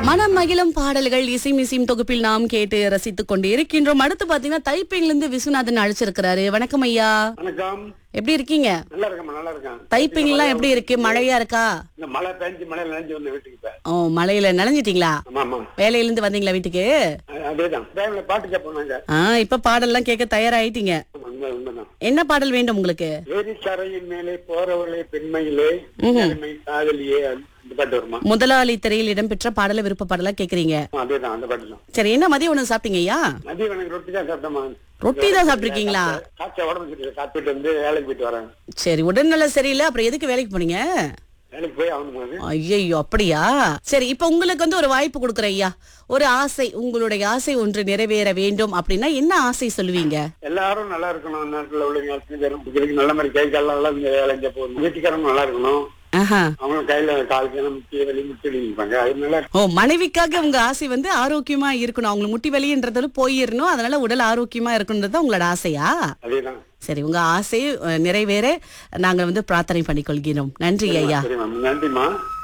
மனம் மகிழும் பாடல்கள் இசை மிசையும் தொகுப்பில் நாம் கேட்டு ரசித்துக் கொண்டு இருக்கின்றோம் அடுத்து பாத்தீங்கன்னா தைப்பேங்ல இருந்து விஸ்வநாதன் அழைச்சிருக்கிறாரு வணக்கம் ஐயா வணக்கம் எப்படி இருக்கீங்க நல்லா இருக்கேன் நல்லா இருக்கேன் தைப்பிங்லாம் எப்படி இருக்கு மழையா இருக்கா இந்த மழை பெஞ்சு மழை நினைஞ்சு வந்து வீட்டுக்கு இப்ப ஓ மழையில நனைஞ்சிட்டீங்களா ஆமா ஆமா வேலையில இருந்து வந்தீங்களா வீட்டுக்கு அ- அதேதான் டைம்ல பாட்டு கேட்போம் நாங்க ஆ இப்ப பாடல்லாம் கேட்க தயாராயிட்டீங்க ஆமா, உண்மை உண்மைதான் என்ன பாடல் வேண்டும் உங்களுக்கு ஏரிச்சரையின் மேலே போறவளே பெண்மையிலே பெருமை காதலியே அந்த பாட்டு வருமா முதலாளி திரையில் இடம்பெற்ற பாடல விருப்ப பாடலா கேக்குறீங்க ஆமா, அதேதான் அந்த பாட்டு தான் சரி என்ன மதியம் ஒண்ணு சாப்பிட்டீங்க ஐயா மதியம் எனக்கு ரொட்டி தான் சாப்பிட்டோமா ரொட்டி தான் சாப்பிட்டிருக்கீங்களா காய்ச்ச உடம்பு சரியில்லை சாப்பிட்டு வந்து வேலைக்கு போயிட்டு வரேன் சரி உடல்நல சரியில்லை அப்புறம் எதுக்கு வேலைக்கு போனீங்க வேலைக்கு போய் ஆகணும் போது ஐயோ அப்படியா சரி இப்ப உங்களுக்கு வந்து ஒரு வாய்ப்பு கொடுக்குறேன் ஐயா ஒரு ஆசை உங்களுடைய ஆசை ஒன்று நிறைவேற வேண்டும் அப்படின்னா என்ன ஆசை சொல்லுவீங்க எல்லாரும் நல்லா இருக்கணும் நாட்டுல உள்ள அத்தனை பேரும் இதுக்கு நல்ல மாதிரி கை கால் நல்லா இந்த வேலை இங்க போகணும் வீட்டுக்காரங்க நல்லா இருக்கணும் ஆஹா அவங்க கையில காலுக்கு முக்கிய வலி முட்டி வலி இருப்பாங்க அது நல்லா ஓ மனைவிக்காக உங்க ஆசை வந்து ஆரோக்கியமா இருக்கணும் அவங்களுக்கு முட்டி வலின்றதுல போயிடணும் அதனால உடல் ஆரோக்கியமா இருக்கணுன்றது உங்களோட ஆசையா அதேதான் சரி உங்க ஆசை அஹ், நிறைவேற நாங்க வந்து பிரார்த்தனை பண்ணிக்கொள்கிறோம் நன்றி ஐயா சரி மேம் நன்றிம்மா